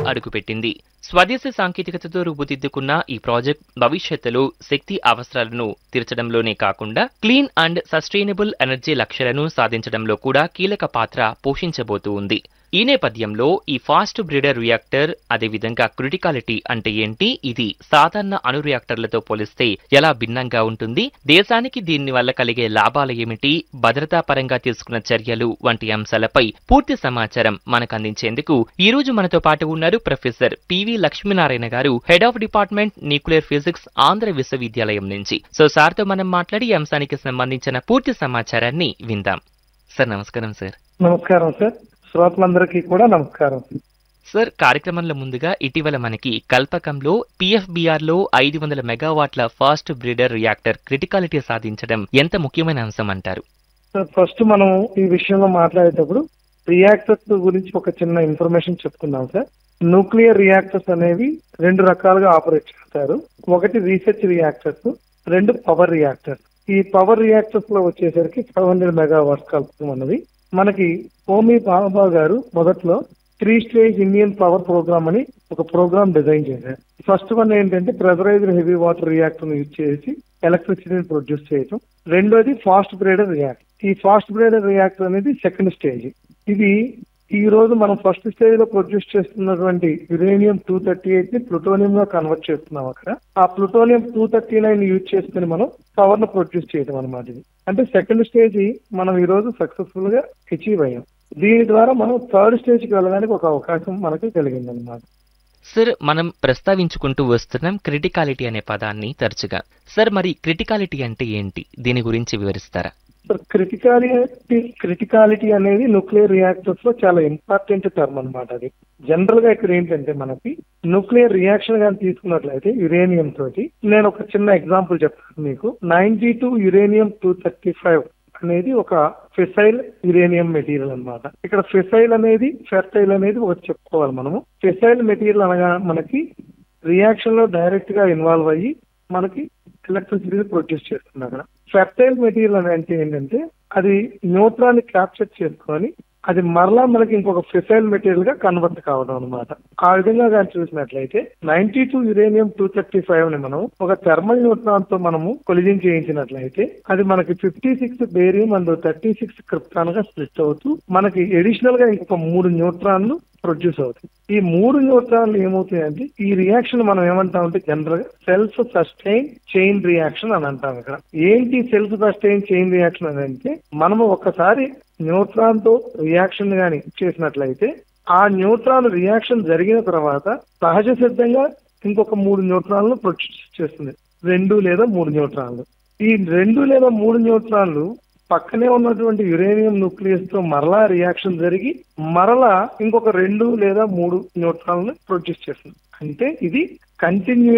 అడుగుపెట్టింది స్వదేశీ సాంకేతికతతో రూపుదిద్దుకున్న ఈ ప్రాజెక్ట్ భవిష్యత్తులో శక్తి అవసరాలను తీర్చడంలోనే కాకుండా క్లీన్ అండ్ సస్టైనబుల్ ఎనర్జీ లక్ష్యాలను సాధించడంలో కూడా కీలక పాత్ర పోషించబోతూ ఉంది ఈ నేపథ్యంలో ఈ ఫాస్ట్ బ్రీడర్ రియాక్టర్ అదేవిధంగా క్రిటికాలిటీ అంటే ఏంటి ఇది సాధారణ అణు రియాక్టర్లతో పోలిస్తే ఎలా భిన్నంగా ఉంటుంది దేశానికి దీని వల్ల కలిగే లాభాలు ఏమిటి భద్రతా పరంగా తీసుకున్న చర్యలు వంటి అంశాలపై పూర్తి సమాచారం మనకు అందించేందుకు ఈ రోజు మనతో పాటు ఉన్నారు professor P V Lakshminarayana garu head of department nuclear physics Andhra విశ్వవిద్యాలయం నుంచి సో సార్తో మనం మాట్లాడి ఈ అంశానికి సంబంధించిన పూర్తి సమాచారాన్ని విందాం సార్ నమస్కారం సార్ నమస్కారం సార్ శ్రోతలందరికీ కూడా నమస్కారం సార్ కార్యక్రమంలో ముందుగా ఇటీవల మనకి కల్పకంలో పిఎఫ్బిఆర్ లో ఐదు వందల మెగావాట్ల ఫాస్ట్ బ్రీడర్ రియాక్టర్ క్రిటికాలిటీ సాధించడం ఎంత ముఖ్యమైన అంశం అంటారు సార్ ఫస్ట్ మనం ఈ విషయంలో మాట్లాడేటప్పుడు రియాక్టర్స్ గురించి ఒక చిన్న ఇన్ఫర్మేషన్ చెప్పుకుందాం సార్ న్యూక్లియర్ రియాక్టర్స్ అనేవి రెండు రకాలుగా ఆపరేట్ చేస్తారు ఒకటి రీసెర్చ్ రియాక్టర్స్ రెండు పవర్ రియాక్టర్స్ ఈ పవర్ రియాక్టర్స్ లో వచ్చేసరికి ఫైవ్ హండ్రెడ్ మెగావాట్స్ కలుపుతాం అన్నది మనకి హోమీ బాబా గారు మొదట్లో three stage Indian power programme అని ఒక ప్రోగ్రామ్ డిజైన్ చేశారు ఫస్ట్ వన్ ఏంటంటే pressurised heavy water reactor use చేసి ఎలక్ట్రిసిటీని ప్రొడ్యూస్ చేయటం రెండోది ఫాస్ట్ బ్రేడర్ రియాక్టర్ ఈ ఫాస్ట్ బ్రేడర్ రియాక్టర్ అనేది సెకండ్ స్టేజ్ ఇది ఈ రోజు మనం ఫస్ట్ స్టేజ్ లో ప్రొడ్యూస్ చేస్తున్నటువంటి యురేనియం టూ థర్టీ ఎయిట్ ని ప్లూటోనియం గా కన్వర్ట్ చేస్తున్నాం అక్కడ ఆ plutonium two thirty nine use చేసుకుని మనం పవర్ ను ప్రొడ్యూస్ చేయడం అనమాట ఇది అంటే సెకండ్ స్టేజ్ మనం ఈ రోజు సక్సెస్ఫుల్ గా అచీవ్ అయ్యాం దీని ద్వారా మనం థర్డ్ స్టేజ్ కి వెళ్ళడానికి ఒక అవకాశం మనకి కలిగింది అనమాట సార్ మనం ప్రస్తావించుకుంటూ వస్తున్నాం క్రిటికాలిటీ అనే పదాన్ని తరచుగా సార్ మరి క్రిటికాలిటీ అంటే ఏంటి దీని గురించి వివరిస్తారా క్రిటికాలిటీ క్రిటికాలిటీ అనేది న్యూక్లియర్ రియాక్టర్స్ లో చాలా ఇంపార్టెంట్ టర్మ్ అనమాట అది జనరల్ గా ఇక్కడ ఏంటంటే మనకి న్యూక్లియర్ రియాక్షన్ కానీ తీసుకున్నట్లయితే యురేనియం తోటి నేను ఒక చిన్న ఎగ్జాంపుల్ చెప్తాను మీకు ninety two uranium two thirty five అనేది ఒక ఫెసైల్ యురేనియం మెటీరియల్ అన్నమాట ఇక్కడ ఫెసైల్ అనేది ఫెర్టైల్ అనేది ఒకటి చెప్పుకోవాలి మనము ఫెసైల్ మెటీరియల్ అనగా మనకి రియాక్షన్ లో డైరెక్ట్ గా ఇన్వాల్వ్ అయ్యి మనకి ఎలక్ట్రిసిటీ ప్రొడ్యూస్ చేస్తుంది అక్కడ ఫెర్టైల్ మెటీరియల్ అని అంటే ఏంటంటే అది న్యూట్రాన్ క్యాప్చర్ చేసుకొని అది మరలా మనకి ఇంకొక ఫిసైల్ మెటీరియల్ గా కన్వర్ట్ కావడం అనమాట ఆ విధంగా కానీ చూసినట్లయితే ninety two uranium two thirty five ని మనం ఒక థర్మల్ న్యూట్రాన్ తో మనము కొలిజింగ్ చేయించినట్లయితే అది మనకి fifty six barium and thirty six krypton గా స్ప్లిట్ అవుతూ మనకి ఎడిషనల్ గా ఇంకొక మూడు న్యూట్రాన్లు ప్రొడ్యూస్ అవుతాయి ఈ మూడు న్యూట్రాన్లు ఏమవుతాయంటే ఈ రియాక్షన్ మనం ఏమంటామంటే జనరల్ గా సెల్ఫ్ సస్టైన్ చైన్ రియాక్షన్ అని అంటాం ఇక్కడ ఏంటి సెల్ఫ్ సస్టైన్ చైన్ రియాక్షన్ అని అంటే మనము ఒక్కసారి న్యూట్రాన్ తో రియాక్షన్ గాని చేసినట్లయితే ఆ న్యూట్రాన్ రియాక్షన్ జరిగిన తర్వాత సహజ సిద్ధంగా ఇంకొక మూడు న్యూట్రాన్లు ప్రొడ్యూస్ చేస్తుంది రెండు లేదా మూడు న్యూట్రాన్లు ఈ రెండు లేదా మూడు న్యూట్రాన్లు పక్కనే ఉన్నటువంటి యురేనియం న్యూక్లియస్ తో మరలా రియాక్షన్ జరిగి మరలా ఇంకొక రెండు లేదా మూడు న్యూట్రాన్లు ప్రొడ్యూస్ చేస్తుంది అంటే ఇది కంటిన్యూ